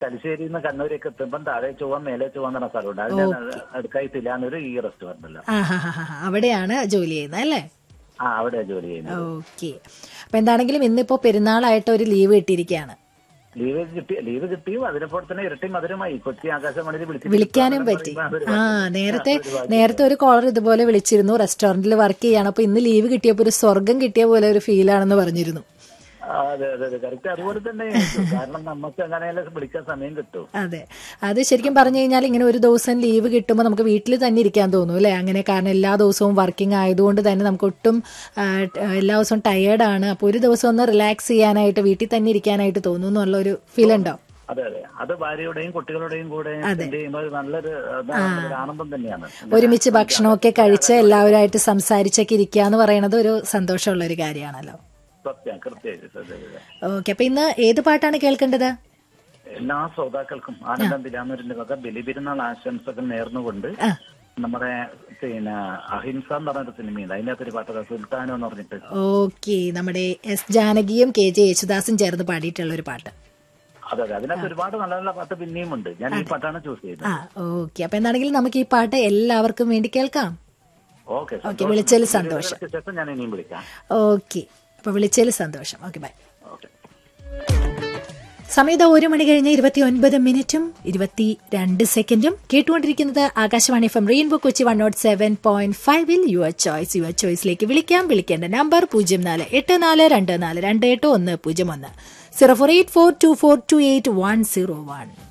തലശ്ശേരിയിൽ നിന്ന് കണ്ണൂരേക്ക് എത്തുമ്പോൾ താഴെ ചൊവ്വ മേലെ ചൊവ്വ എന്ന് പറഞ്ഞ സ്ഥലമുണ്ട് അതിന്റെ അടുക്കായി തിലാനൊരു ഈ റെസ്റ്റോറന്റ് അല്ല ആ ഹാ ഹാ ഹാ അവിടെയാണ് ജോലി ചെയ്യുന്നത് അല്ലേ ആ അവിടെ ജോലി ചെയ്യുന്നത് ഓക്കെ അപ്പൊ എന്താണെങ്കിലും ഇന്നിപ്പോ പെരുന്നാളായിട്ട് ഒരു ലീവ് കിട്ടിയിരിക്കുകയാണ് ലീവ് കിട്ടി ലീവ് കിട്ടിയും അതിനെപ്പോൾ തന്നെ ഇരട്ടി മധുരമായി കൊച്ചി ആകാശവാണിയിൽ വിളിച്ച് വിളിക്കാനും പറ്റി ആ നേരത്തെ നേരത്തെ ഒരു കോളർ ഇതുപോലെ വിളിച്ചിരുന്നു റെസ്റ്റോറന്റിൽ വർക്ക് ചെയ്യാണ് അപ്പൊ ഇന്ന് ലീവ് കിട്ടിയപ്പോ ഒരു സ്വർഗം കിട്ടിയ പോലെ ഒരു ഫീൽ ആണെന്ന് പറഞ്ഞിരുന്നു ആ, അതെ അതെ അതെ കറക്റ്റ് അതുപോലെ തന്നെ കാരണം നമുക്ക് അങ്ങനെയല്ല വിളിക്കാൻ സമയം കിട്ടും അതെ അത് ശരിക്കും പറഞ്ഞു കഴിഞ്ഞാൽ ഇങ്ങനെ ഒരു ദിവസം ലീവ് കിട്ടുമ്പോൾ നമുക്ക് വീട്ടിൽ തന്നെ ഇരിക്കാൻ തോന്നും അല്ലേ അങ്ങനെ കാരണം എല്ലാ ദിവസവും വർക്കിംഗ് ആയതുകൊണ്ട് തന്നെ നമുക്ക് ഒട്ടും ആ, ട്- എല്ലാ ദിവസവും ടയേർഡാണ് അപ്പോൾ ഒരു ദിവസം ഒന്ന് റിലാക്സ് ചെയ്യാനായിട്ട് വീട്ടിൽ തന്നെ ഇരിക്കാനായിട്ട് തോന്നുന്നു എന്നുള്ളൊരു ഫീൽ ഉണ്ടോ അതെ അതെ അത് ഭാര്യയുടെയും കുട്ടികളുടെയും കൂടെ spend ചെയ്യുമ്പോൾ ഒരു നല്ലൊരു അതാണ് ഒരു ആനന്ദം തന്നെയാണ് ഒരുമിച്ച് ഭക്ഷണമൊക്കെ കഴിച്ച് എല്ലാവരുമായിട്ട് സംസാരിച്ചൊക്കെ ഇരിക്കുക എന്ന് പറയുന്നത് ഒരു സന്തോഷമുള്ള ഒരു കാര്യമാണല്ലോ സത്യം കൃത്യമായിട്ട് അതെ, അതെ. ഓക്കെ അപ്പൊ ഇന്ന് ഏത് പാട്ടാണ് കേൾക്കേണ്ടത് എല്ലാ ശ്രോതാക്കൾക്കും ആനന്ദം തിലാനൂരിന്റെ വക ബലിപെരുന്നാൾ ആശംസകൾ നേർന്നുകൊണ്ട് ആ നമ്മുടെ പിന്നെ അഹിംസ എന്ന് പറഞ്ഞൊരു സിനിമയുണ്ട് അതിന്റെ അകത്തൊരു പാട്ട് സുൽത്താനോ എന്ന് പറഞ്ഞിട്ട് ഓക്കെ നമ്മുടെ എസ് ജാനകിയും കെ ജെ യേശുദാസും ചേർന്ന് പാടിയിട്ടുള്ള ഒരു പാട്ട് അതെ അതെ അതിനകത്ത് ഒരുപാട് നല്ല നല്ല പാട്ട് പിന്നെയും ഉണ്ട് ഞാൻ ഈ പാട്ടാണ് ചൂസ് ചെയ്തത് ആ ഓക്കെ അപ്പൊ എന്താണെങ്കിലും നമുക്ക് ഈ പാട്ട് എല്ലാവർക്കും വേണ്ടി കേൾക്കാം ഓക്കെ ഓക്കെ വിളിച്ചതിൽ സന്തോഷം ശേഷം ഞാൻ ഇനിയും വിളിക്കാം ഓക്കെ അപ്പൊ വിളിച്ചതിൽ സന്തോഷം ഓക്കെ ബൈ ഓക്കെ സമയത്ത് ഒരു മണി കഴിഞ്ഞ് ഇരുപത്തി ഒൻപത് മിനിറ്റും ഇരുപത്തി രണ്ട് സെക്കൻഡും കേട്ടുകൊണ്ടിരിക്കുന്നത് Akashvani F M rainbow Kochi one naught seven point ഫൈവിൽ യുവർ ചോയ്സ് യുവർ ചോയ്സിലേക്ക് വിളിക്കാം വിളിക്കേണ്ട നമ്പർ പൂജ്യം നാല് എട്ട് നാല് രണ്ട് നാല് രണ്ട് എട്ട് ഒന്ന് പൂജ്യം ഒന്ന് zero four eight four two four two eight one zero one